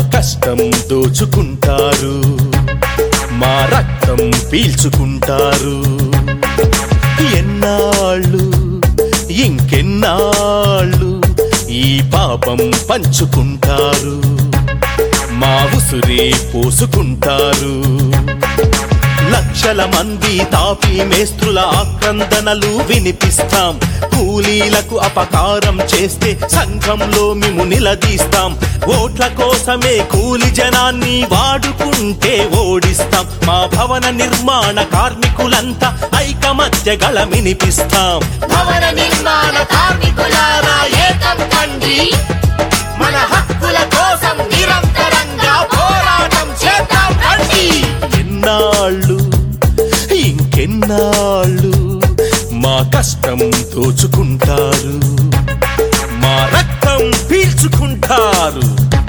కష్టం దోచుకుంటారు మా రక్తం పీల్చుకుంటారు ఎన్నాళ్ళు ఇంకెన్నాళ్ళు ఈ పాపం పంచుకుంటారు మా ఉసురే పోసుకుంటారు లక్షల మంది తాపీ మేస్త్రుల ఆక్రందనలు వినిపిస్తాం కూలీలకు అపకారం చేస్తే సంఘంలో మేము నిలదీస్తాం ఓట్ల కోసమే కూలి జనాన్ని వాడుకుంటే ఓడిస్తాం మా భవన నిర్మాణ కార్మికులంతా ఐకమత్య గళమినిపిస్తాం భవన నిర్మాణ కార్మికులారా ఏకం కండి మన హక్కుల కోసం నిరంతరంగా పోరాటం చేద్దాం రండి ఎన్నాళ్ళు ఇంకెన్నాళ్ళు మా కష్టం దోచుకుంటారు మా రక్తం పీల్చుకుంటారు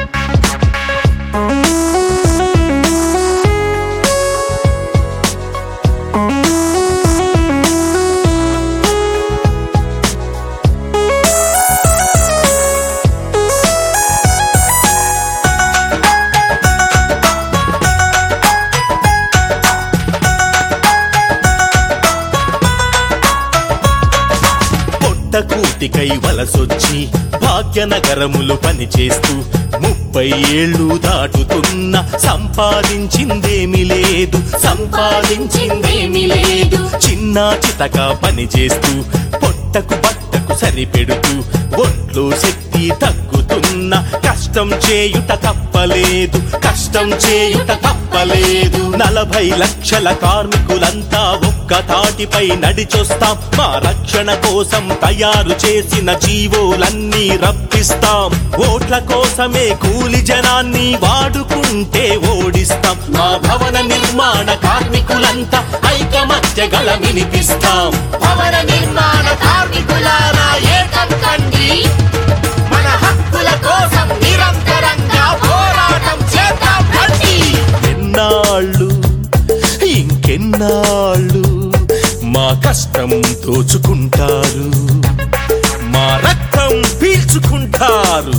పొట్ట కూటికై వలసొచ్చి భాగ్యనగరములు పనిచేస్తూ ముప్పై ఏళ్ళు దాటుతున్న సంపాదించిందేమి లేదు సంపాదించిందేమి లేదు చిన్న చితక పనిచేస్తూ పొట్టకు బట్టకు సరిపెడుతూ ఒంట్లో శక్తి తగ్గుతున్న కష్టం చేయుట తప్పలేదు కష్టం చేయుట తప్పలేదు నలభై లక్షల కార్మికులంతా ఒక్క తాటిపై నడిచొస్తాం మా రక్షణ కోసం తయారు చేసిన జీవోలన్నీ రప్పిస్తాం ఓట్ల కోసమే కూలి జనాన్ని వాడుకుంటే ఓడిస్తాం మా భవన నిర్మాణ కార్మికులంతా ఐకమత్య గళమినిపిస్తాం భవన నిర్మాణ కార్మికులారా ఏకం కండి మన హక్కుల కోసం నిరంతరంగా పోరాటం చేద్దాం రండి ఎన్నాళ్ళు ఇంకెన్నాళ్ళు మా కష్టం దోచుకుంటారు మా రక్తం పీల్చుకుంటారు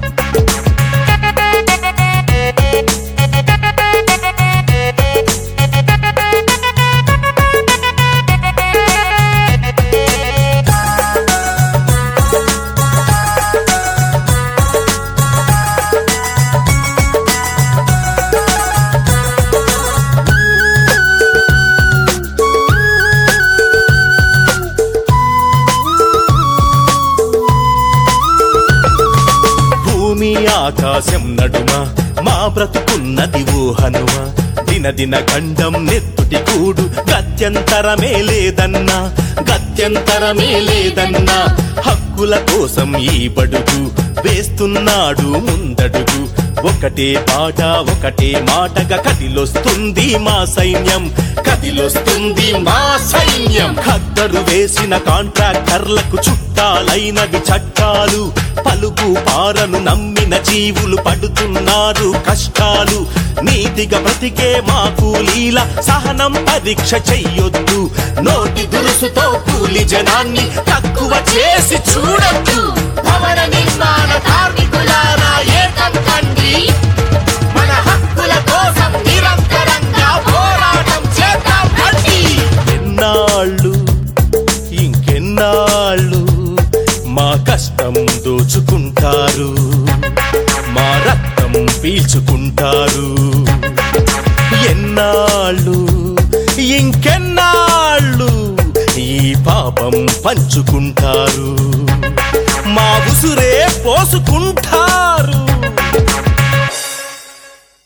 భూమి ఆకాశం నడుమ మా బ్రతుకున్నది ఊహనుమ దినదిన గండం నెత్తుటి కూడు గత్యంతరమే లేదన్నా గత్యంతరమే లేదన్నా హక్కుల కోసం ఈ బడుగు వేస్తున్నాడు ముందడుగు ఒకటే పాట ఒకటే మాటగా కదిలొస్తుంది మా సైన్యం కదిలొస్తుంది మా సైన్యం ఖద్దరు వేసిన కాంట్రాక్టర్లకు చుట్టాలైనవి చట్టాలు పలుకు పారను నమ్మిన జీవులు పడుతున్నారు కష్టాలు నీతిగా బ్రతికే మా కూలీల సహనం పరీక్ష చెయ్యొద్దు నోటి దురుసుతో కూలి జనాన్ని తక్కువ చేసి చూడొద్దు భవన నిర్మాణ కార్మికులారా ఏకం కండి మన హక్కుల కోసం నిరంతరంగా పోరాటం చేద్దాం రండి ఎన్నాళ్ళు ఇంకెన్నాళ్ళు మా కష్టం దోచుకుంటారు మా రక్తం పీల్చుకుంటారు ఎన్నాళ్ళు ఇంకెన్నాళ్ళు ఈ పాపం పంచుకుంటారు మా ఉసురే పోసుకుంటారు